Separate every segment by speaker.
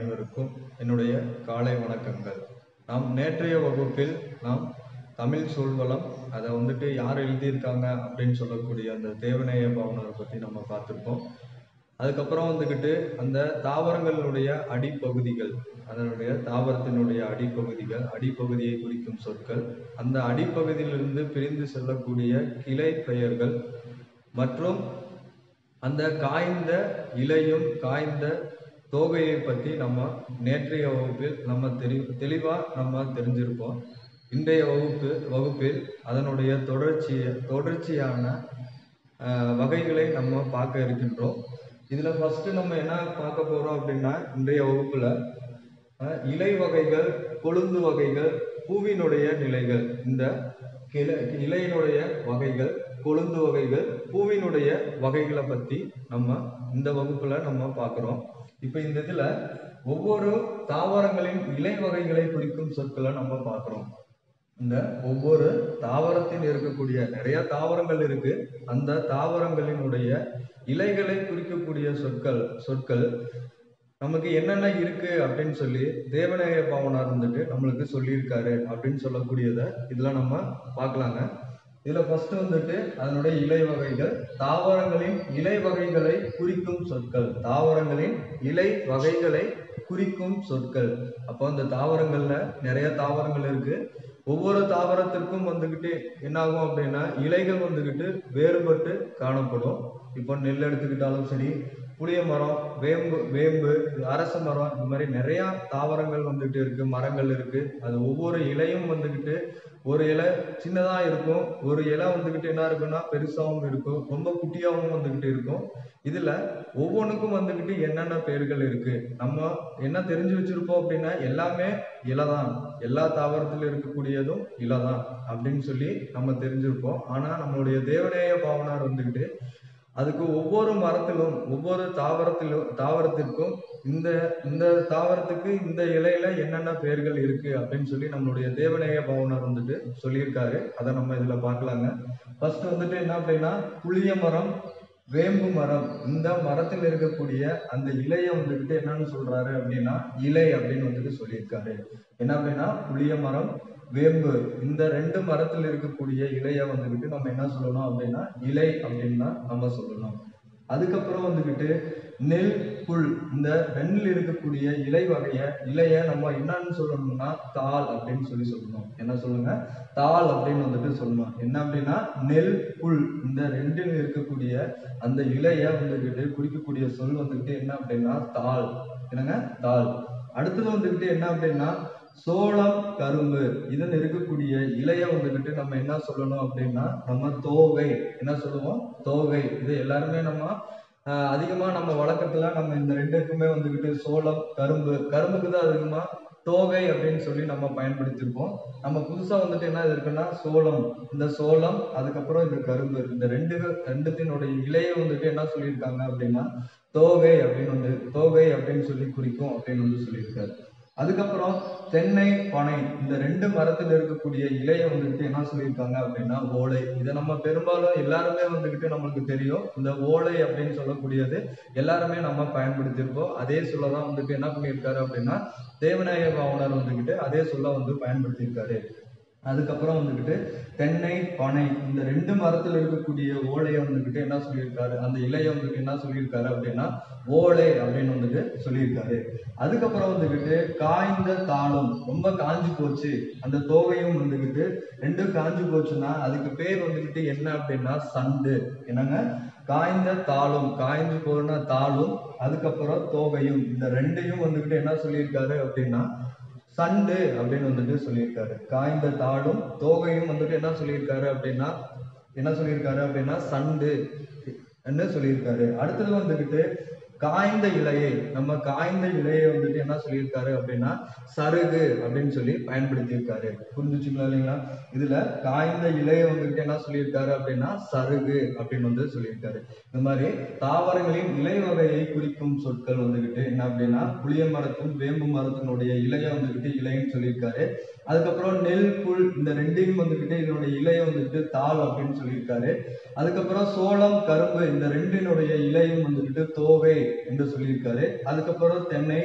Speaker 1: அனைவருக்கும் என்னுடைய காலை வணக்கங்கள் நாம் நேற்றைய வகுப்பில் நாம் தமிழ் சொல்வளம் அதை வந்துட்டு யார் எழுதியிருக்காங்க அப்படின்னு சொல்லக்கூடிய அந்த தேவநேய பாவனரை பற்றி நம்ம பார்த்துருக்கோம் அதுக்கப்புறம் வந்துக்கிட்டு அந்த தாவரங்களுடைய அடிப்பகுதிகள் அதனுடைய தாவரத்தினுடைய அடிப்பகுதிகள் அடிப்பகுதியை குறிக்கும் சொற்கள் அந்த அடிப்பகுதியிலிருந்து பிரிந்து செல்லக்கூடிய கிளை பெயர்கள் மற்றும் அந்த காய்ந்த இலையும் காய்ந்த தோகையை பற்றி நம்ம நேற்றைய வகுப்பில் நம்ம தெளி தெளிவாக நம்ம தெரிஞ்சிருப்போம் இன்றைய வகுப்பு வகுப்பில் அதனுடைய தொடர்ச்சிய தொடர்ச்சியான ஆஹ், வகைகளை நம்ம பார்க்க இருக்கின்றோம் இதில் ஃபஸ்ட்டு நம்ம என்ன பார்க்க போகிறோம் அப்படின்னா இன்றைய வகுப்பில் அஹ் இலை வகைகள் கொழுந்து வகைகள் பூவினுடைய நிலைகள் இந்த கிளை இலையினுடைய வகைகள் கொழுந்து வகைகள் பூவினுடைய வகைகளை பத்தி நம்ம இந்த வகுப்புல நம்ம பார்க்கிறோம் இப்போ இந்த இதுல ஒவ்வொரு தாவரங்களின் இலை வகைகளை குறிக்கும் சொற்களை நம்ம பார்க்கிறோம் இந்த ஒவ்வொரு தாவரத்தில் இருக்கக்கூடிய நிறைய தாவரங்கள் இருக்கு அந்த தாவரங்களினுடைய இலைகளை குறிக்கக்கூடிய சொற்கள் சொற்கள் நமக்கு என்னென்ன இருக்கு அப்படின்னு சொல்லி தேவநாய பாவனார் வந்துட்டு நம்மளுக்கு சொல்லியிருக்காரு அப்படின்னு சொல்லக்கூடியதை இதுல நம்ம பார்க்கலாங்க இதுல ஃபர்ஸ்ட் வந்துட்டு அதனுடைய இலை வகைகள் தாவரங்களின் இலை வகைகளை குறிக்கும் சொற்கள் தாவரங்களின் இலை வகைகளை குறிக்கும் சொற்கள் அப்போ அந்த தாவரங்கள்ல நிறைய தாவரங்கள் இருக்கு ஒவ்வொரு தாவரத்திற்கும் வந்துக்கிட்டு என்ன ஆகும் அப்படின்னா இலைகள் வந்துக்கிட்டு வேறுபட்டு காணப்படும் இப்போ நெல் எடுத்துக்கிட்டாலும் சரி புளிய மரம் வேம்பு வேம்பு அரச மரம் இந்த மாதிரி நிறைய தாவரங்கள் வந்துட்டு இருக்கு மரங்கள் இருக்கு அது ஒவ்வொரு இலையும் வந்துக்கிட்டு ஒரு இலை சின்னதா இருக்கும் ஒரு இலை வந்துக்கிட்டு என்ன இருக்குன்னா பெருசாவும் இருக்கும் ரொம்ப குட்டியாவும் வந்துக்கிட்டு இருக்கும் இதுல ஒவ்வொன்றுக்கும் வந்துக்கிட்டு என்னென்ன பெயர்கள் இருக்கு நம்ம என்ன தெரிஞ்சு வச்சிருப்போம் அப்படின்னா எல்லாமே இலை தான் எல்லா தாவரத்தில் இருக்கக்கூடியதும் இலை தான் அப்படின்னு சொல்லி நம்ம தெரிஞ்சிருப்போம் ஆனா நம்மளுடைய தேவநேய பாவனார் வந்துக்கிட்டு அதுக்கு ஒவ்வொரு மரத்திலும் ஒவ்வொரு தாவரத்திலும் தாவரத்திற்கும் இந்த இந்த தாவரத்துக்கு இந்த இலையில என்னென்ன பெயர்கள் இருக்கு அப்படின்னு சொல்லி நம்மளுடைய தேவநேய பவனர் வந்துட்டு சொல்லியிருக்காரு அதை நம்ம இதுல பார்க்கலாங்க ஃபர்ஸ்ட் வந்துட்டு என்ன அப்படின்னா புளிய மரம் வேம்பு மரம் இந்த மரத்தில் இருக்கக்கூடிய அந்த இலையை வந்துகிட்டு என்னன்னு சொல்றாரு அப்படின்னா இலை அப்படின்னு வந்துட்டு சொல்லியிருக்காரு என்ன அப்படின்னா புளிய மரம் வேம்பு இந்த ரெண்டு மரத்தில் இருக்கக்கூடிய இலையை வந்துகிட்டு நம்ம என்ன சொல்லணும் அப்படின்னா இலை அப்படின்னு தான் நம்ம சொல்லணும் அதுக்கப்புறம் வந்துகிட்டு நெல் புல் இந்த ரெண்டில் இருக்கக்கூடிய இலை வகைய இலைய நம்ம என்னன்னு சொல்லணும்னா தாள் அப்படின்னு சொல்லி சொல்லணும் என்ன சொல்லுங்க தாள் அப்படின்னு வந்துட்டு சொல்லணும் என்ன அப்படின்னா நெல் புல் இந்த ரெண்டில் இருக்கக்கூடிய அந்த இலைய வந்துகிட்டு குறிக்கக்கூடிய சொல் வந்துகிட்டு என்ன அப்படின்னா தாள் என்னங்க தாள் அடுத்தது வந்துகிட்டு என்ன அப்படின்னா சோளம் கரும்பு இதன் இருக்கக்கூடிய இலைய வந்துகிட்டு நம்ம என்ன சொல்லணும் அப்படின்னா நம்ம தோகை என்ன சொல்லுவோம் தோகை இது எல்லாருமே நம்ம ஆஹ், அதிகமா நம்ம வழக்கத்துல நம்ம இந்த ரெண்டுக்குமே வந்துகிட்டு சோளம் கரும்பு கரும்புக்கு தான் அதிகமா தோகை அப்படின்னு சொல்லி நம்ம பயன்படுத்தியிருப்போம் நம்ம புதுசா வந்துட்டு என்ன இருக்குன்னா சோளம் இந்த சோளம் அதுக்கப்புறம் இந்த கரும்பு இந்த ரெண்டு ரெண்டுத்தினுடைய இலையை வந்துட்டு என்ன சொல்லியிருக்காங்க அப்படின்னா தோகை அப்படின்னு வந்து தோகை அப்படின்னு சொல்லி குறிக்கும் அப்படின்னு வந்து சொல்லியிருக்காரு அதுக்கப்புறம் தென்னை பனை இந்த ரெண்டு மரத்துல இருக்கக்கூடிய இலையை வந்துட்டு என்ன சொல்லியிருக்காங்க அப்படின்னா ஓலை இதை நம்ம பெரும்பாலும் எல்லாருமே வந்துகிட்டு நம்மளுக்கு தெரியும் இந்த ஓலை அப்படின்னு சொல்லக்கூடியது எல்லாருமே நம்ம பயன்படுத்தியிருப்போம் அதே சொல்லதான் வந்துட்டு என்ன பண்ணியிருக்காரு அப்படின்னா தேவநாயக பாவனர் வந்துகிட்டு அதே சொல்ல வந்து பயன்படுத்தியிருக்காரு அதுக்கப்புறம் வந்துகிட்டு தென்னை பனை இந்த ரெண்டு மரத்துல இருக்கக்கூடிய ஓலையை வந்துகிட்டு என்ன சொல்லியிருக்காரு அந்த இலையை வந்துட்டு என்ன சொல்லியிருக்காரு அப்படின்னா ஓலை அப்படின்னு வந்துட்டு சொல்லியிருக்காரு அதுக்கப்புறம் வந்துகிட்டு காய்ந்த தாளம் ரொம்ப காஞ்சு போச்சு அந்த தோகையும் வந்துகிட்டு ரெண்டும் காஞ்சு போச்சுன்னா அதுக்கு பேர் வந்துகிட்டு என்ன அப்படின்னா சண்டு என்னங்க காய்ந்த தாளும் காய்ஞ்சு போன தாளும் அதுக்கப்புறம் தோகையும் இந்த ரெண்டையும் வந்துகிட்டு என்ன சொல்லியிருக்காரு அப்படின்னா சண்டு அப்படின்னு வந்துட்டு சொல்லியிருக்காரு காய்ந்த தாளும் தோகையும் வந்துட்டு என்ன சொல்லியிருக்காரு அப்படின்னா என்ன சொல்லியிருக்காரு அப்படின்னா சண்டு என்ன சொல்லியிருக்காரு அடுத்தது வந்துகிட்டு காய்ந்த இலையை நம்ம காய்ந்த இலையை வந்துட்டு என்ன சொல்லியிருக்காரு அப்படின்னா சருகு அப்படின்னு சொல்லி பயன்படுத்தியிருக்காரு புரிஞ்சுச்சுங்களா இல்லைங்களா இதுல காய்ந்த இலையை வந்துட்டு என்ன சொல்லியிருக்காரு அப்படின்னா சருகு அப்படின்னு வந்து சொல்லியிருக்காரு இந்த மாதிரி தாவரங்களின் இலை வகையை குறிக்கும் சொற்கள் வந்துகிட்டு என்ன அப்படின்னா புளிய மரத்தும் வேம்பு மரத்தினுடைய இலையை வந்துகிட்டு இலைன்னு சொல்லியிருக்காரு அதுக்கப்புறம் நெல் புல் இந்த ரெண்டையும் வந்துகிட்டு இதனுடைய இலையை வந்துட்டு தாள் அப்படின்னு சொல்லியிருக்காரு அதுக்கப்புறம் சோளம் கரும்பு இந்த ரெண்டினுடைய இலையும் வந்துகிட்டு தோகை என்று சொல்லியிருக்காரு அதுக்கப்புறம் தென்னை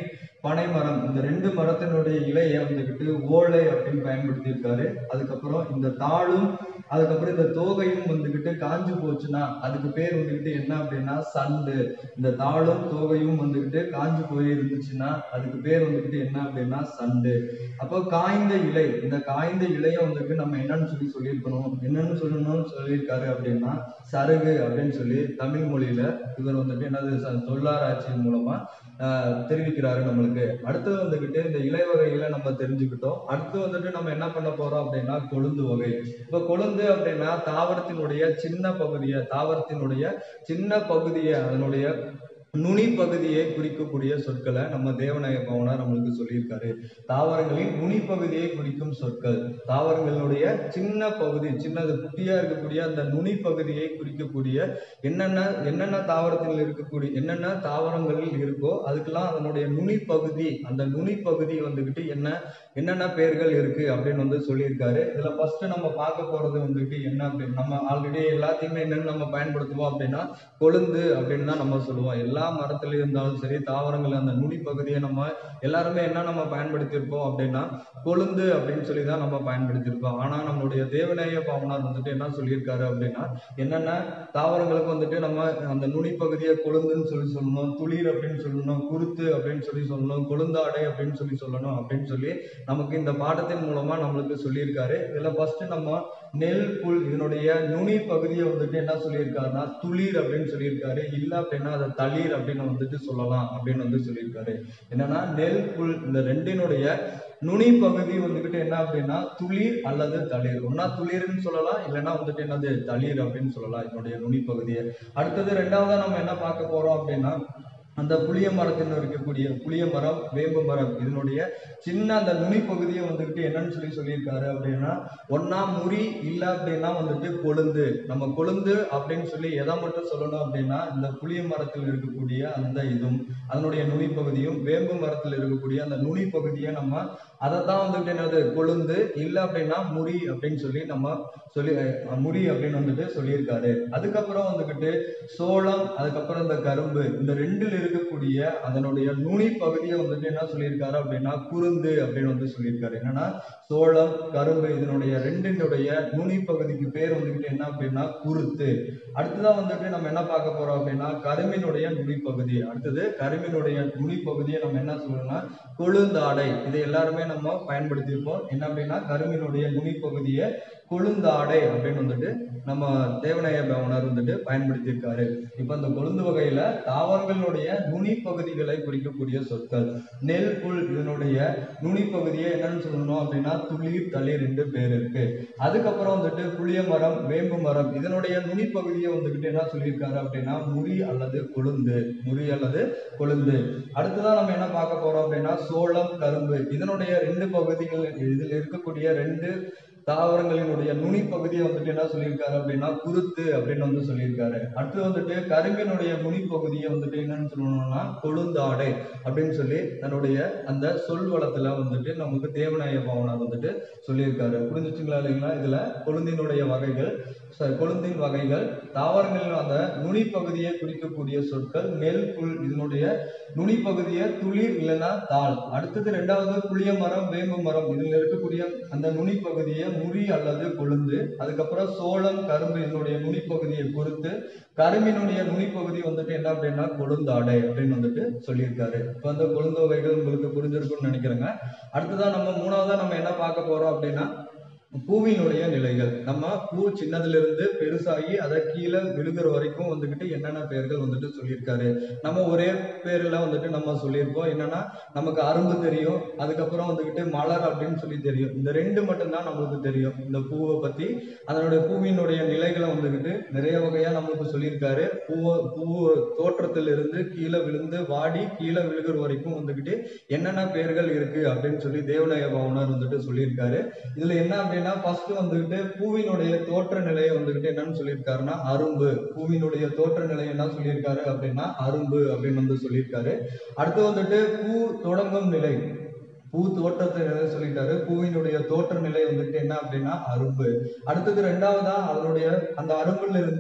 Speaker 1: பனை மரம் இந்த ரெண்டு மரத்தினுடைய இலையை வந்துகிட்டு ஓலை அப்படின்னு பயன்படுத்தியிருக்காரு அதுக்கப்புறம் இந்த தாளும் அதுக்கப்புறம் இந்த தோகையும் வந்துகிட்டு காஞ்சு போச்சுன்னா அதுக்கு பேர் வந்துகிட்டு என்ன அப்படின்னா சண்டு இந்த தாளும் தோகையும் வந்துகிட்டு காஞ்சு போய் இருந்துச்சுன்னா அதுக்கு பேர் வந்துகிட்டு என்ன அப்படின்னா சண்டு அப்போ காய்ந்த இலை இந்த காய்ந்த இலையை வந்துட்டு நம்ம என்னன்னு சொல்லி சொல்லியிருக்கணும் என்னன்னு சொல்லணும்னு சொல்லியிருக்காரு அப்படின்னா சருகு அப்படின்னு சொல்லி தமிழ் மொழியில இவர் வந்துட்டு என்னது ச- தொல்லாராய்ச்சியின் மூலமா ஆஹ், தெரிவிக்கிறாரு நம்மளுக்கு அடுத்தது வந்துகிட்டு இந்த இலை வகைகளை நம்ம தெரிஞ்சுக்கிட்டோம் அடுத்து வந்துட்டு நம்ம என்ன பண்ண போறோம் அப்படின்னா கொழுந்து வகை இப்ப கொழுந்து அப்படின்னா தாவரத்தினுடைய சின்ன பகுதியை தாவரத்தினுடைய சின்ன பகுதியை அதனுடைய நுனி பகுதியை குறிக்கக்கூடிய சொற்களை நம்ம தேவநாய பவனார் நம்மளுக்கு சொல்லியிருக்காரு தாவரங்களின் நுனி பகுதியை குறிக்கும் சொற்கள் தாவரங்களுடைய சின்ன பகுதி சின்னது குட்டியா இருக்கக்கூடிய அந்த நுனி பகுதியை குறிக்கக்கூடிய என்னென்ன என்னென்ன தாவரத்தில் இருக்கக்கூடிய என்னென்ன தாவரங்களில் இருக்கோ அதுக்கெல்லாம் அதனுடைய நுனி பகுதி அந்த நுனி பகுதி வந்துகிட்டு என்ன என்னென்ன பெயர்கள் இருக்கு அப்படின்னு வந்து சொல்லியிருக்காரு இதுல ஃபர்ஸ்ட் நம்ம பார்க்க போறது வந்துட்டு என்ன அப்படின்னு நம்ம ஆல்ரெடி எல்லாத்தையுமே என்னன்னு நம்ம பயன்படுத்துவோம் அப்படின்னா கொழுந்து அப்படின்னு தான் நம்ம சொல்லுவோம் எல்லா மரத்துல இருந்தாலும் சரி தாவரங்கள் அந்த நுனி பகுதியை நம்ம எல்லாருமே என்ன நம்ம பயன்படுத்தியிருப்போம் அப்படின்னா கொழுந்து அப்படின்னு சொல்லி தான் நம்ம பயன்படுத்தியிருப்போம் ஆனா நம்மளுடைய தேவநேய பாவனார் வந்துட்டு என்ன சொல்லியிருக்காரு அப்படின்னா என்னென்ன தாவரங்களுக்கு வந்துட்டு நம்ம அந்த நுனி பகுதியை கொழுந்துன்னு சொல்லி சொல்லணும் துளிர் அப்படின்னு சொல்லணும் குருத்து அப்படின்னு சொல்லி சொல்லணும் கொழுந்தாடை அப்படின்னு சொல்லி சொல்லணும் அப்படின்னு சொல்லி நமக்கு இந்த பாடத்தின் மூலமா நம்மளுக்கு சொல்லியிருக்காரு இதுல ஃபர்ஸ்ட் நம்ம நெல் புல் இதனுடைய நுனி பகுதியை வந்துட்டு என்ன சொல்லியிருக்காருன்னா துளிர் அப்படின்னு சொல்லியிருக்காரு இல்ல அப்படின்னா அதை தளிர் அப்படின்னு வந்துட்டு சொல்லலாம் அப்படின்னு வந்து சொல்லியிருக்காரு என்னன்னா நெல் புல் இந்த ரெண்டினுடைய நுனி பகுதி வந்துகிட்டு என்ன அப்படின்னா துளிர் அல்லது தளிர் ஒன்னா துளிர்னு சொல்லலாம் இல்லைன்னா வந்துட்டு என்னது தளிர் அப்படின்னு சொல்லலாம் இதனுடைய நுனி பகுதியை அடுத்தது ரெண்டாவதா நம்ம என்ன பார்க்க போறோம் அப்படின்னா அந்த புளிய மரத்தில் இருக்கக்கூடிய புளிய மரம் வேம்பு மரம் இதனுடைய சின்ன அந்த நுனி பகுதியை வந்துகிட்டு என்னன்னு சொல்லி சொல்லியிருக்காரு அப்படின்னா ஒன்னா முறி இல்ல அப்படின்னா வந்துட்டு கொழுந்து நம்ம கொழுந்து அப்படின்னு சொல்லி எதை மட்டும் சொல்லணும் அப்படின்னா இந்த புளிய மரத்தில் இருக்கக்கூடிய அந்த இதுவும் அதனுடைய நுனி பகுதியும் வேம்பு மரத்தில் இருக்கக்கூடிய அந்த நுனி பகுதியை நம்ம அதை தான் வந்துட்டு என்னது கொழுந்து இல்ல அப்படின்னா முறி அப்படின்னு சொல்லி நம்ம சொல்லி அஹ், முறி அப்படின்னு வந்துட்டு சொல்லியிருக்காரு அதுக்கப்புறம் வந்துகிட்டு சோளம் அதுக்கப்புறம் இந்த கரும்பு இந்த ரெண்டுல இருக்கக்கூடிய அதனுடைய நுனி பகுதியை வந்துட்டு என்ன சொல்லியிருக்காரு அப்படின்னா குருந்து அப்படின்னு வந்து சொல்லியிருக்காரு என்னன்னா சோளம் கரும்பு இதனுடைய ரெண்டினுடைய நுனி பகுதிக்கு பேர் வந்துகிட்டு என்ன அப்படின்னா குருத்து அடுத்ததான் வந்துட்டு நம்ம என்ன பார்க்க போறோம் அப்படின்னா கரும்பினுடைய நுனி பகுதி அடுத்தது கரும்பினுடைய நுனி பகுதியை நம்ம என்ன சொல்லணும்னா கொழுந்தாடை இதை எல்லாருமே நம்ம பயன்படுத்தியிருப்போம் என்ன அப்படின்னா கரும்பினுடைய நுனி பகுதியை கொழுந்தாடை அப்படின்னு வந்துட்டு நம்ம தேவநாய பவனர் வந்துட்டு பயன்படுத்தியிருக்காரு இப்ப இந்த கொழுந்து வகையில தாவரங்களுடைய நுனி பகுதிகளை குறிக்கக்கூடிய சொற்கள் நெல் புல் இதனுடைய நுனி பகுதியை என்னன்னு சொல்லணும் அப்படின்னா துளிர் தளிர் என்று பேர் இருக்கு அதுக்கப்புறம் வந்துட்டு புளிய மரம் வேம்பு மரம் இதனுடைய நுனி பகுதியை வந்துகிட்டு என்ன சொல்லியிருக்காரு அப்படின்னா முறி அல்லது கொழுந்து முறி அல்லது கொழுந்து அடுத்ததான் நம்ம என்ன பார்க்க போறோம் அப்படின்னா சோளம் கரும்பு இதனுடைய ரெண்டு பகுதிகள் இதில் இருக்கக்கூடிய ரெண்டு தாவரங்களினுடைய நுனி பகுதியை வந்துட்டு என்ன சொல்லியிருக்காரு அப்படின்னா குருத்து அப்படின்னு வந்து சொல்லியிருக்காரு அடுத்து வந்துட்டு கரும்பினுடைய நுனி பகுதியை வந்துட்டு என்னன்னு சொல்லணும்னா கொழுந்தாடை அப்படின்னு சொல்லி தன்னுடைய அந்த சொல் வளத்துல வந்துட்டு நமக்கு தேவநாய பவனார் வந்துட்டு சொல்லியிருக்காரு புரிஞ்சுச்சுங்களா இல்லைங்களா இதுல கொழுந்தினுடைய வகைகள் sorry, கொழுந்தின் வகைகள் தாவரங்களின் அந்த நுனி பகுதியை குறிக்கக்கூடிய சொற்கள் நெல் புல் இதனுடைய நுனி பகுதியை துளிர் இல்லைன்னா தாள் அடுத்தது ரெண்டாவது புளிய மரம் வேம்பு மரம் இதுல இருக்கக்கூடிய அந்த நுனி பகுதியை முறி அல்லது கொழுந்து அதுக்கப்புறம் சோளம் கரும்பு இதனுடைய நுனி பகுதியை பொறுத்து கரும்பினுடைய நுனி பகுதி வந்துட்டு என்ன அப்படின்னா கொழுந்தாடை அப்படின்னு வந்துட்டு சொல்லியிருக்காரு இப்போ அந்த கொழுந்து வகைகள் உங்களுக்கு புரிஞ்சிருக்கும்னு நினைக்கிறேங்க அடுத்ததான் நம்ம மூணாவதா நம்ம என்ன பார்க்க போறோம் அப்படின்னா பூவினுடைய நிலைகள் நம்ம பூ சின்னதுல இருந்து பெருசாகி அதை கீழே விழுகிற வரைக்கும் வந்துகிட்டு என்னென்ன பெயர்கள் வந்துட்டு சொல்லியிருக்காரு நம்ம ஒரே பேர்ல வந்துட்டு நம்ம சொல்லியிருப்போம் என்னன்னா நமக்கு அரும்பு தெரியும் அதுக்கப்புறம் வந்துகிட்டு மலர் அப்படின்னு சொல்லி தெரியும் இந்த ரெண்டு மட்டும்தான் நம்மளுக்கு தெரியும் இந்த பூவை பத்தி அதனுடைய பூவினுடைய நிலைகளை வந்துகிட்டு நிறைய வகையா நம்மளுக்கு சொல்லியிருக்காரு பூவை பூ தோற்றத்திலிருந்து கீழே விழுந்து வாடி கீழே விழுகிற வரைக்கும் வந்துகிட்டு என்னென்ன பெயர்கள் இருக்கு அப்படின்னு சொல்லி தேவநாய பவனர் வந்துட்டு சொல்லியிருக்காரு இதுல என்ன அப்படின்னா ஃபர்ஸ்ட் வந்துகிட்டு பூவினுடைய தோற்ற நிலையை வந்துகிட்டு என்னன்னு சொல்லியிருக்காருன்னா அரும்பு பூவினுடைய தோற்ற நிலை என்ன சொல்லியிருக்காரு அப்படின்னா அரும்பு அப்படின்னு வந்து சொல்லியிருக்காரு அடுத்து வந்துட்டு பூ தொடங்கும் நிலை பூ தோற்றத்தை நிலை சொல்லிட்டாரு பூவினுடைய தோற்ற நிலை வந்துட்டு என்ன அப்படின்னா அரும்பு அடுத்தது ரெண்டாவதா அதனுடைய அந்த அரும்புல இருந்து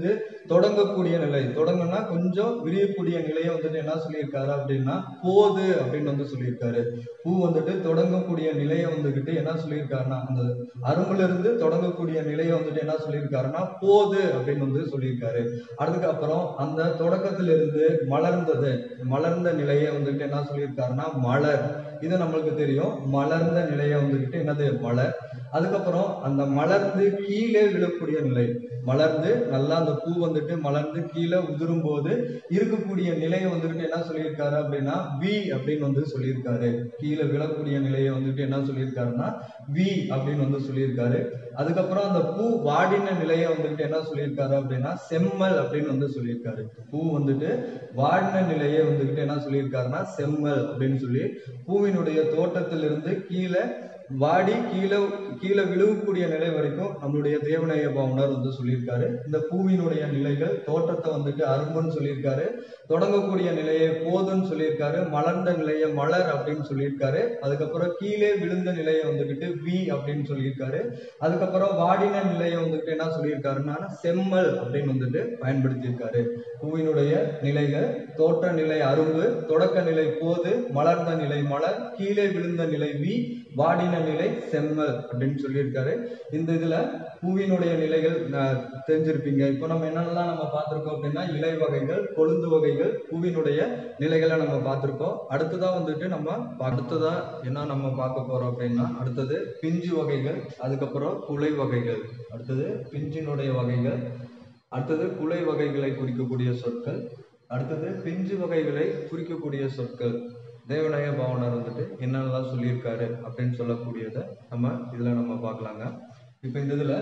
Speaker 1: தொடங்கக்கூடிய நிலை தொடங்குனா கொஞ்சம் விரியக்கூடிய நிலையை வந்துட்டு என்ன சொல்லியிருக்காரு அப்படின்னா போது அப்படின்னு வந்து சொல்லியிருக்காரு பூ வந்துட்டு தொடங்கக்கூடிய நிலையை வந்துகிட்டு என்ன சொல்லியிருக்காருன்னா அந்த அரும்புல இருந்து தொடங்கக்கூடிய நிலையை வந்துட்டு என்ன சொல்லியிருக்காருன்னா போது அப்படின்னு வந்து சொல்லியிருக்காரு அதுக்கப்புறம் அந்த தொடக்கத்திலிருந்து மலர்ந்தது மலர்ந்த நிலையை வந்துட்டு என்ன சொல்லியிருக்காருன்னா மலர் இது நம்மளுக்கு தெரியும் மலர்ந்த நிலையை வந்துகிட்டு என்னது மலர் அதுக்கப்புறம் அந்த மலர்ந்து கீழே விழக்கூடிய நிலை மலர்ந்து நல்லா அந்த பூ வந்துட்டு மலர்ந்து கீழே உதிரும் போது இருக்கக்கூடிய நிலையை வந்துட்டு என்ன சொல்லியிருக்காரு அப்படின்னா வி அப்படின்னு வந்து சொல்லியிருக்காரு கீழே விழக்கூடிய நிலையை வந்துட்டு என்ன சொல்லியிருக்காருன்னா வி அப்படின்னு வந்து சொல்லியிருக்காரு அதுக்கப்புறம் அந்த பூ வாடின நிலையை வந்துட்டு என்ன சொல்லியிருக்காரு அப்படின்னா செம்மல் அப்படின்னு வந்து சொல்லியிருக்காரு பூ வந்துட்டு வாடின நிலையை வந்துகிட்டு என்ன சொல்லியிருக்காருன்னா செம்மல் அப்படின்னு சொல்லி பூவினுடைய தோட்டத்திலிருந்து கீழே வாடி கீழே கீழே விழுகக்கூடிய நிலை வரைக்கும் நம்மளுடைய தேவநாய பவனர் வந்து சொல்லியிருக்காரு இந்த பூவினுடைய நிலைகள் தோற்றத்தை வந்துட்டு அரும்புன்னு சொல்லியிருக்காரு தொடங்கக்கூடிய நிலையை போதுன்னு சொல்லியிருக்காரு மலர்ந்த நிலையை மலர் அப்படின்னு சொல்லியிருக்காரு அதுக்கப்புறம் கீழே விழுந்த நிலையை வந்துகிட்டு வி அப்படின்னு சொல்லியிருக்காரு அதுக்கப்புறம் வாடின நிலையை வந்துட்டு என்ன சொல்லியிருக்காருன்னா செம்மல் அப்படின்னு வந்துட்டு பயன்படுத்தியிருக்காரு பூவினுடைய நிலைகள் தோற்ற நிலை அரும்பு தொடக்க நிலை போது மலர்ந்த நிலை மலர் கீழே விழுந்த நிலை வி வாடின நிலை செம்மல் அப்படின்னு சொல்லியிருக்காரு இந்த இதுல பூவினுடைய நிலைகள் அஹ், தெரிஞ்சிருப்பீங்க இப்போ நம்ம என்னென்னலாம் நம்ம பார்த்திருக்கோம் அப்படின்னா இலை வகைகள் கொழுந்து வகைகள் பூவினுடைய நிலைகளை நம்ம பார்த்திருக்கோம் அடுத்ததா வந்துட்டு நம்ம அடுத்ததா என்ன நம்ம பார்க்க போறோம் அப்படின்னா அடுத்தது பிஞ்சு வகைகள் அதுக்கப்புறம் குலை வகைகள் அடுத்தது பிஞ்சினுடைய வகைகள் அடுத்தது குலை வகைகளை குறிக்கக்கூடிய சொற்கள் அடுத்தது பிஞ்சு வகைகளை குறிக்கக்கூடிய சொற்கள் தேவநாய பாவனர் வந்துட்டு என்னென்னலாம் சொல்லியிருக்காரு அப்படின்னு சொல்லக்கூடியதை நம்ம இதுல நம்ம பார்க்கலாங்க இப்போ இந்த இதுல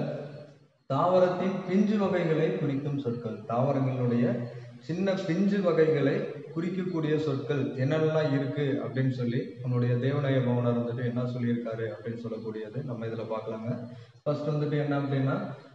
Speaker 1: தாவரத்தின் பிஞ்சு வகைகளை குறிக்கும் சொற்கள் தாவரங்களுடைய சின்ன பிஞ்சு வகைகளை குறிக்கக்கூடிய சொற்கள் என்னென்னலாம் இருக்கு அப்படின்னு சொல்லி நம்மளுடைய தேவநாய பவனர் வந்துட்டு என்ன சொல்லியிருக்காரு அப்படின்னு சொல்லக்கூடியது நம்ம இதுல பார்க்கலாங்க ஃபர்ஸ்ட் வந்துட்டு என்ன அப்படின்னா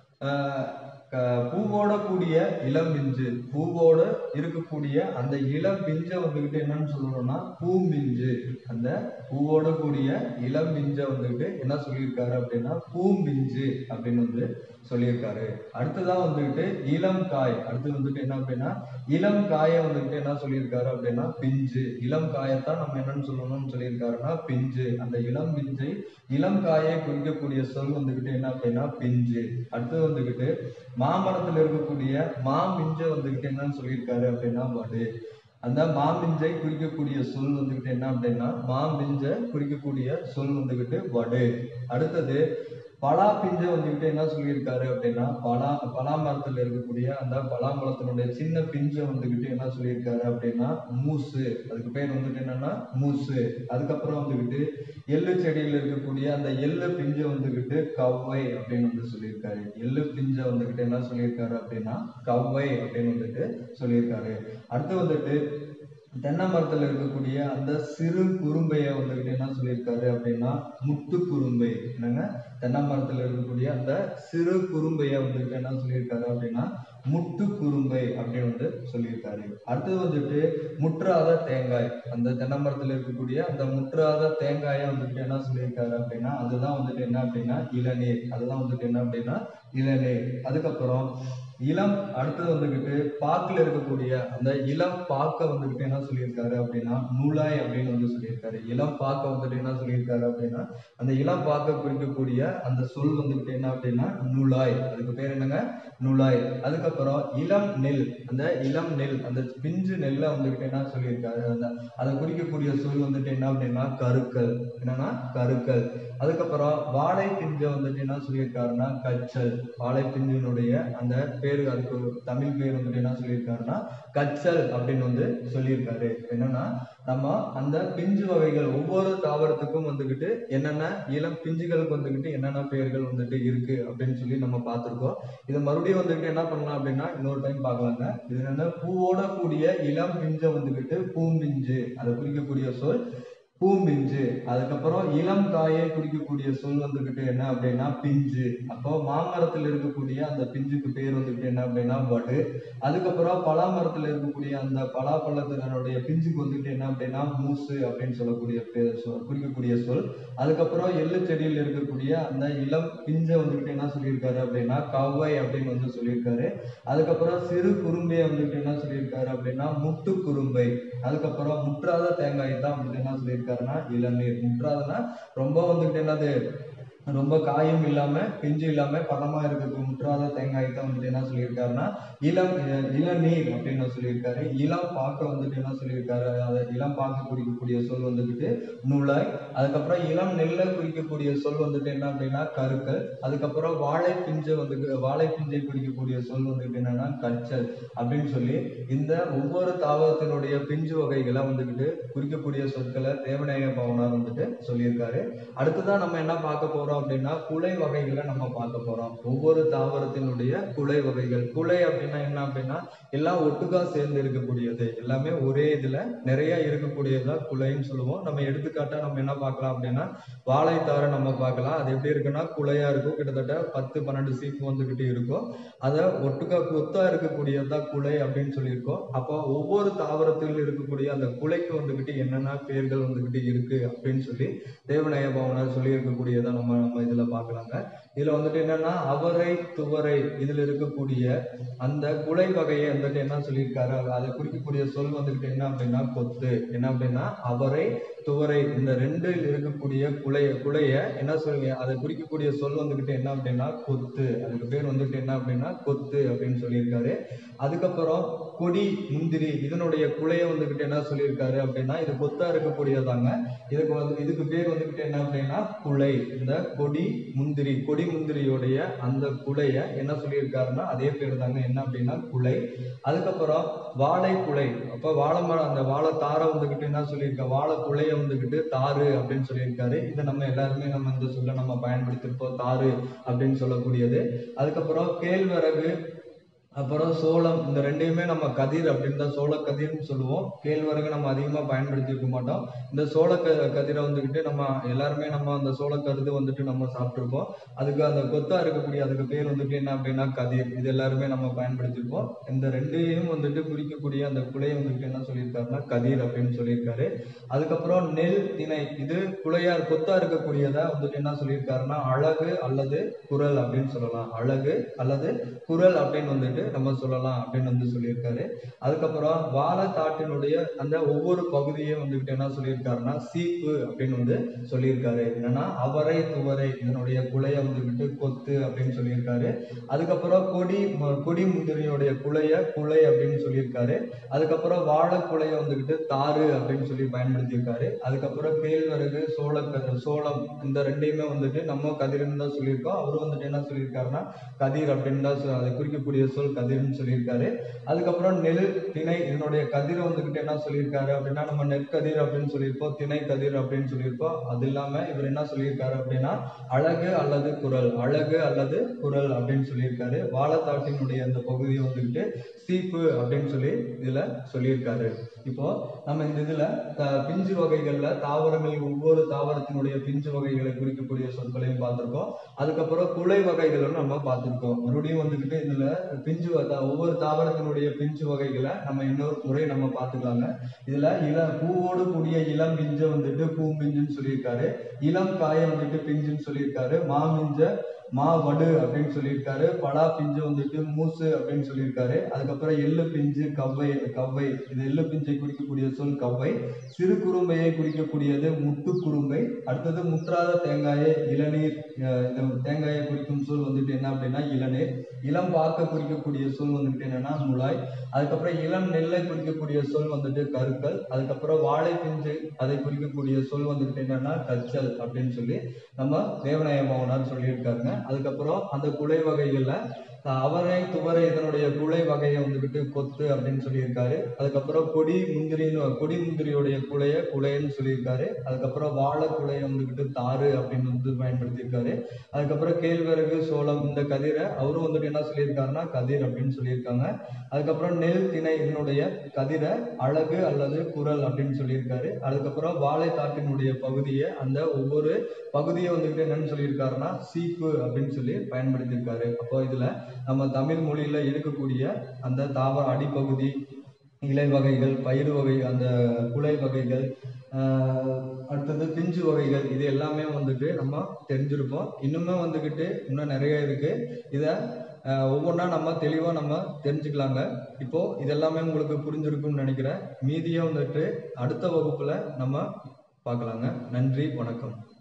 Speaker 1: ஆஹ் க- பூவோட கூடிய இளம் பிஞ்சு பூவோட இருக்கக்கூடிய அந்த இளம் பிஞ்சை வந்துகிட்டு என்னன்னு சொல்லணும்னா பூம்பிஞ்சு அந்த பூவோட கூடிய இளம் பிஞ்சை வந்துகிட்டு என்ன சொல்லியிருக்காரு அப்படின்னா பூம்பிஞ்சு அப்படின்னு வந்து சொல்லியிருக்காரு அடுத்ததான் வந்துகிட்டு இளம் காய் அடுத்து வந்துட்டு என்ன அப்படின்னா இளம் காயை வந்துகிட்டு என்ன சொல்லியிருக்காரு அப்படின்னா பிஞ்சு இளம் காயத்தான் நம்ம என்னன்னு சொல்லணும்னு சொல்லியிருக்காருன்னா பிஞ்சு அந்த இளம் பிஞ்சை இளம் காயை குறிக்கக்கூடிய சொல் வந்துகிட்டு என்ன அப்படின்னா பிஞ்சு அடுத்து வந்துகிட்டு மாமரத்துல இருக்கக்கூடிய மாமிஞ்சை வந்துகிட்டு என்னன்னு சொல்லியிருக்காரு அப்படின்னா வடு அந்த மாம்பிஞ்சை குறிக்கக்கூடிய சொல் வந்துகிட்டு என்ன அப்படின்னா மாம்பிஞ்சை குறிக்கக்கூடிய சொல் வந்துகிட்டு வடு அடுத்தது பலா பிஞ்சை வந்துகிட்டு என்ன சொல்லியிருக்காரு அப்படின்னா பலா பலா மரத்துல இருக்கக்கூடிய அந்த பலாமரத்தினுடைய சின்ன பிஞ்சை வந்துகிட்டு என்ன சொல்லியிருக்காரு அப்படின்னா மூசு அதுக்கு பேர் வந்துட்டு என்னன்னா மூசு அதுக்கப்புறம் வந்துகிட்டு எள்ளு செடியில இருக்கக்கூடிய அந்த எள்ளு பிஞ்சை வந்துகிட்டு கவ்வை அப்படின்னு வந்து சொல்லியிருக்காரு எள்ளு பிஞ்சை வந்துகிட்டு என்ன சொல்லியிருக்காரு அப்படின்னா கவ்வை அப்படின்னு வந்துட்டு சொல்லியிருக்காரு அடுத்து வந்துட்டு தென்னை மரத்துல இருக்கக்கூடிய அந்த சிறு குறும்பைய வந்துகிட்டு என்ன சொல்லியிருக்காரு அப்படின்னா முட்டு குறும்பை என்னங்க தென்னை மரத்துல இருக்கக்கூடிய அந்த சிறு குறும்பைய வந்துகிட்டு என்ன சொல்லியிருக்காரு அப்படின்னா முட்டு குறும்பை அப்படின்னு வந்து சொல்லியிருக்காரு அடுத்தது வந்துட்டு முற்றாத தேங்காய் அந்த தென்னை மரத்துல இருக்கக்கூடிய அந்த முற்றாத தேங்காயை வந்துட்டு என்ன சொல்லியிருக்காரு அப்படின்னா அதுதான் வந்துட்டு என்ன அப்படின்னா இளநீர் அதுதான் வந்துட்டு என்ன அப்படின்னா இளநீர் அதுக்கப்புறம் இளம் அடுத்தது வந்துகிட்டு பாக்குல இருக்கக்கூடிய அந்த இளம் பாக்க வந்துகிட்டு என்ன சொல்லியிருக்காரு அப்படின்னா நுழாய் அப்படின்னு வந்து சொல்லியிருக்காரு இளம் பாக்க வந்துட்டு என்ன சொல்லியிருக்காரு அப்படின்னா அந்த இளம் பாக்க குறிக்கக்கூடிய அந்த சொல் வந்துகிட்டு என்ன அப்படின்னா நுழாய் அதுக்கு பேர் என்னங்க நுழாய் அதுக்கப்புறம் இளம் நெல் அந்த இளம் நெல் அந்த பிஞ்சு நெல்லை வந்துகிட்டு என்ன சொல்லியிருக்காரு அந்த அதை குறிக்கக்கூடிய சொல் வந்துட்டு என்ன அப்படின்னா கருக்கள் என்னன்னா கருக்கள் அதுக்கப்புறம் வாழை பிஞ்சை வந்துட்டு என்ன சொல்லியிருக்காருன்னா கச்சல் வாழை பிஞ்சினுடைய அந்த பேரு அதுக்கு ஒரு தமிழ் பேர் வந்துட்டு என்ன சொல்லியிருக்காருன்னா கச்சல் அப்படின்னு வந்து சொல்லியிருக்காரு என்னன்னா நம்ம அந்த பிஞ்சு வகைகள் ஒவ்வொரு தாவரத்துக்கும் வந்துகிட்டு என்னென்ன இளம் பிஞ்சுகளுக்கு வந்துகிட்டு என்னென்ன பெயர்கள் வந்துட்டு இருக்கு அப்படின்னு சொல்லி நம்ம பார்த்திருக்கோம் இதை மறுபடியும் வந்துகிட்டு என்ன பண்ணலாம் அப்படின்னா இன்னொரு டைம் பார்க்கலாங்க இது என்னன்னா பூவோட கூடிய இளம் பிஞ்சை வந்துகிட்டு பூம்பிஞ்சு அதை குறிக்கக்கூடிய சொல் பூம்பிஞ்சு அதுக்கப்புறம் இளம் காயை குறிக்கக்கூடிய சொல் வந்துகிட்டு என்ன அப்படின்னா பிஞ்சு அப்போ மாமரத்தில் இருக்கக்கூடிய அந்த பிஞ்சுக்கு பேர் வந்துகிட்டு என்ன அப்படின்னா வடு அதுக்கப்புறம் பலாமரத்தில் இருக்கக்கூடிய அந்த பலாப்பழத்தினுடைய பிஞ்சுக்கு வந்துட்டு என்ன அப்படின்னா மூசு அப்படின்னு சொல்லக்கூடிய பேர் சொல் குறிக்கக்கூடிய சொல் அதுக்கப்புறம் எள்ளு செடியில் இருக்கக்கூடிய அந்த இளம் பிஞ்சை வந்துகிட்டு என்ன சொல்லியிருக்காரு அப்படின்னா கவ்வை அப்படின்னு வந்து சொல்லியிருக்காரு அதுக்கப்புறம் சிறு குறும்பையை வந்துட்டு என்ன சொல்லியிருக்காரு அப்படின்னா முட்டு குறும்பை அதுக்கப்புறம் முற்றாத தேங்காய் தான் வந்துட்டு என்ன சொல்லியிருக்காருன்னா இளநீர் முற்றாதனா ரொம்ப வந்துட்டு என்னது ரொம்ப காயும் இல்லாம பிஞ்சு இல்லாம பதமா இருக்கிறது முற்றாத தேங்காய் தான் வந்துட்டு என்ன சொல்லியிருக்காருன்னா இளம் அஹ் இளநீர் அப்படின்னு சொல்லியிருக்காரு இளம் பாக்க வந்துட்டு என்ன சொல்லியிருக்காரு அதை இளம் பாக்க குறிக்கக்கூடிய சொல் வந்துட்டு நுழாய் அதுக்கப்புறம் இளம் நெல்லை குறிக்கக்கூடிய சொல் வந்துட்டு என்ன அப்படின்னா கருக்கல் அதுக்கப்புறம் வாழை பிஞ்சை வந்து வாழை பிஞ்சை குறிக்கக்கூடிய சொல் வந்துட்டு என்னன்னா கச்சல் அப்படின்னு சொல்லி இந்த ஒவ்வொரு தாவரத்தினுடைய பிஞ்சு வகைகளை வந்துக்கிட்டு குறிக்கக்கூடிய சொற்களை தேவநாயக பவனார் வந்துட்டு சொல்லியிருக்காரு அடுத்ததான் நம்ம என்ன பார்க்க போறோம் அப்படின்னா குலை வகைகளை நம்ம பார்க்க போறோம் ஒவ்வொரு தாவரத்தினுடைய குலை வகைகள் குலை அப்படின்னா என்ன அப்படின்னா எல்லாம் ஒட்டுக்கா சேர்ந்து இருக்கக்கூடியது எல்லாமே ஒரே இதுல நிறைய இருக்கக்கூடியதுதான் குலைன்னு சொல்லுவோம் நம்ம எடுத்துக்காட்டா நம்ம என்ன பார்க்கலாம் அப்படின்னா வாழைத்தாரை நம்ம பார்க்கலாம் அது எப்படி இருக்குன்னா குலையா இருக்கும் கிட்டத்தட்ட பத்து பன்னெண்டு சீப்பு வந்துகிட்டு இருக்கும் அதை ஒட்டுக்கா கொத்தா இருக்கக்கூடியதுதான் குலை அப்படின்னு சொல்லியிருக்கோம் அப்போ ஒவ்வொரு தாவரத்தில் இருக்கக்கூடிய அந்த குலைக்கு வந்துகிட்டு என்னென்ன பேர்கள் வந்துகிட்டு இருக்கு அப்படின்னு சொல்லி தேவநாய பவனார் சொல்லி இருக்கக்கூடியதை நம்ம நம்ம இதுல பார்க்கலாங்க இதுல வந்துட்டு என்னன்னா அவரை துவரை இதுல இருக்கக்கூடிய அந்த குலை வகையை வந்துட்டு என்ன சொல்லியிருக்காரு அதை குறிக்கக்கூடிய சொல் வந்துகிட்டு என்ன அப்படின்னா கொத்து என்ன அப்படின்னா அவரை துவரை இந்த ரெண்டில் இருக்கக்கூடிய குலைய குலைய என்ன சொல்லுங்க அதை குறிக்கக்கூடிய சொல் வந்துகிட்டு என்ன அப்படின்னா கொத்து அதுக்கு பேர் வந்துட்டு என்ன அப்படின்னா கொத்து அப்படின்னு சொல்லியிருக்காரு அதுக்கப்புறம் கொடி முந்திரி இதனுடைய குலைய வந்துகிட்டு என்ன சொல்லியிருக்காரு அப்படின்னா இது கொத்தா இருக்கக்கூடியதாங்க இதுக்கு வந்து இதுக்கு பேர் வந்துகிட்டு என்ன அப்படின்னா குலை இந்த கொடி முந்திரி கொடி முந்திரியோடைய அந்த குலைய என்ன சொல்லியிருக்காருன்னா அதே பேர் தாங்க என்ன அப்படின்னா குலை அதுக்கப்புறம் வாழை குலை அப்ப வாழை மரம் அந்த வாழை தாரை வந்துகிட்டு என்ன சொல்லியிருக்க வாழை குலைய வந்துகிட்டு தாரு அப்படின்னு சொல்லியிருக்காரு இதை நம்ம எல்லாருமே நம்ம இந்த சொல்ல நம்ம பயன்படுத்திருப்போம் தாரு அப்படின்னு சொல்லக்கூடியது அதுக்கப்புறம் கேழ்வரகு அப்புறம் சோளம் இந்த ரெண்டையுமே நம்ம கதிர் அப்படின்னு தான் சோள கதிர்னு சொல்லுவோம் கேழ்வரகு நம்ம அதிகமாக பயன்படுத்தி இருக்க மாட்டோம் இந்த சோள க கதிரை வந்துக்கிட்டு நம்ம எல்லாருமே நம்ம அந்த சோள கருது வந்துட்டு நம்ம சாப்பிட்ருப்போம் அதுக்கு அந்த கொத்தா இருக்கக்கூடிய அதுக்கு பேர் வந்துட்டு என்ன அப்படின்னா கதிர் இது எல்லாருமே நம்ம பயன்படுத்தியிருப்போம் இந்த ரெண்டையும் வந்துட்டு குறிக்கக்கூடிய அந்த குலையை வந்துட்டு என்ன சொல்லியிருக்காருன்னா கதிர் அப்படின்னு சொல்லியிருக்காரு அதுக்கப்புறம் நெல் திணை இது குலையா கொத்தா இருக்கக்கூடியதை வந்துட்டு என்ன சொல்லியிருக்காருன்னா அழகு அல்லது குரல் அப்படின்னு சொல்லலாம் அழகு அல்லது குரல் அப்படின்னு வந்துட்டு நம்ம சொல்லலாம் அப்படின்னு வந்து சொல்லியிருக்காரு அதுக்கப்புறம் வாழைத்தாட்டினுடைய அந்த ஒவ்வொரு பகுதியும் வந்துகிட்டு என்ன சொல்லியிருக்காருன்னா சீப்பு அப்படின்னு வந்து சொல்லியிருக்காரு என்னன்னா அவரை துவரை இதனுடைய குலைய வந்துகிட்டு கொத்து அப்படின்னு சொல்லியிருக்காரு அதுக்கப்புறம் கொடி ம- கொடி முந்திரியோடைய குலைய குலை அப்படின்னு சொல்லியிருக்காரு அதுக்கப்புறம் வாழை குலைய வந்துகிட்டு தாரு அப்படின்னு சொல்லி பயன்படுத்தியிருக்காரு அதுக்கப்புறம் கேழ்வரகு சோளக்கரு சோளம் இந்த ரெண்டையுமே வந்துட்டு நம்ம கதிர்னு தான் சொல்லியிருக்கோம் அவரு வந்துட்டு என்ன சொல்லியிருக்காருன்னா கதிர் அப்படின்னு தான் சொ- அதை குறிக்கக்கூடிய சொல் கதிர்னு சொல்லியிருக்காரு அதுக்கப்புறம் நெல் திணை இதனுடைய கதிரை வந்துகிட்டு என்ன சொல்லியிருக்காரு அப்படின்னா நம்ம நெற்கதிர் அப்படின்னு சொல்லியிருப்போம் திணை கதிர் அப்படின்னு சொல்லியிருப்போம் அது இல்லாம இவர் என்ன சொல்லியிருக்காரு அப்படின்னா அழகு அல்லது குரல் அழகு அல்லது குரல் அப்படின்னு சொல்லியிருக்காரு வாழைத்தாட்டினுடைய அந்த பகுதியை வந்துகிட்டு சீப்பு அப்படின்னு சொல்லி இதுல சொல்லியிருக்காரு இப்போ நம்ம இந்த இதுல த- பிஞ்சு வகைகள்ல தாவரங்கள் ஒவ்வொரு தாவரத்தினுடைய பிஞ்சு வகைகளை குறிக்கக்கூடிய சொற்களையும் பார்த்திருக்கோம் அதுக்கப்புறம் குலை வகைகளும் நம்ம பார்த்திருக்கோம் மறுபடியும் வந்துகிட்டு இதுல பிஞ்சு வ- தா- ஒவ்வொரு தாவரத்தினுடைய பிஞ்சு வகைகளை நம்ம இன்னொரு முறை நம்ம பார்த்துக்கலாங்க இதுல இள பூவோடு கூடிய இளம் பிஞ்சை வந்துட்டு பூம்பிஞ்சுன்னு சொல்லியிருக்காரு இளம் காயை வந்துட்டு பிஞ்சுன்னு சொல்லியிருக்காரு மாமிஞ்ச மா வடு அப்படின்னு சொல்லியிருக்காரு பலா பிஞ்சு வந்துட்டு மூசு அப்படின்னு சொல்லியிருக்காரு அதுக்கப்புறம் எள்ளு பிஞ்சு கவ்வை கவ்வை இது எள்ளு பிஞ்சை குறிக்கக்கூடிய சொல் கவ்வை சிறு குறும்பையை குறிக்கக்கூடியது முட்டு குறும்பை அடுத்தது முற்றாத தேங்காயை இளநீர் அஹ் இந்த தேங்காயை குறிக்கும் சொல் வந்துட்டு என்ன அப்படின்னா இளநீர் இளம் பாக்க குறிக்கக்கூடிய சொல் வந்துட்டு என்னன்னா முளாய் அதுக்கப்புறம் இளம் நெல்லை குறிக்கக்கூடிய சொல் வந்துட்டு கருக்கல் அதுக்கப்புறம் வாழை பிஞ்சு அதை குறிக்கக்கூடிய சொல் வந்துட்டு என்னன்னா கச்சல் அப்படின்னு சொல்லி நம்ம தேவநாய மோகனார் சொல்லியிருக்காருங்க அதுக்கப்புறம் அந்த குலை வகைகள்ல அஹ் அவரை துவரை இதனுடைய குலை வகையை வந்துக்கிட்டு கொத்து அப்படின்னு சொல்லியிருக்காரு அதுக்கப்புறம் கொடி முந்திரின்னு கொடி முந்திரியுடைய குலைய குலைன்னு சொல்லியிருக்காரு அதுக்கப்புறம் வாழை குலையை வந்துக்கிட்டு தாரு அப்படின்னு வந்து பயன்படுத்தியிருக்காரு அதுக்கப்புறம் கேழ்வரகு சோளம் இந்த கதிரை அவரும் வந்துட்டு என்ன சொல்லியிருக்காருன்னா கதிர் அப்படின்னு சொல்லியிருக்காங்க அதுக்கப்புறம் நெல் திணை இதனுடைய கதிரை அழகு அல்லது குரல் அப்படின்னு சொல்லியிருக்காரு அதுக்கப்புறம் வாழைத்தாட்டினுடைய பகுதியை அந்த ஒவ்வொரு பகுதியை வந்துகிட்டு என்னன்னு சொல்லியிருக்காருன்னா சீப்பு அப்படின்னு சொல்லி பயன்படுத்தியிருக்காரு அப்போ இதுல நம்ம தமிழ் மொழியில இருக்கக்கூடிய அந்த தாவர அடிப்பகுதி இலை வகைகள் பயிர் வகை அந்த குலை வகைகள் ஆஹ் அடுத்தது பிஞ்சு வகைகள் இது எல்லாமே வந்துட்டு நம்ம தெரிஞ்சிருப்போம் இன்னுமே வந்துக்கிட்டு இன்னும் நிறைய இருக்கு இதை ஒவ்வொன்றா நம்ம தெளிவாக நம்ம தெரிஞ்சுக்கலாங்க இப்போ இதெல்லாமே உங்களுக்கு புரிஞ்சிருக்கும்னு நினைக்கிறேன் மீதியை வந்துட்டு அடுத்த வகுப்புல நம்ம பார்க்கலாங்க நன்றி வணக்கம்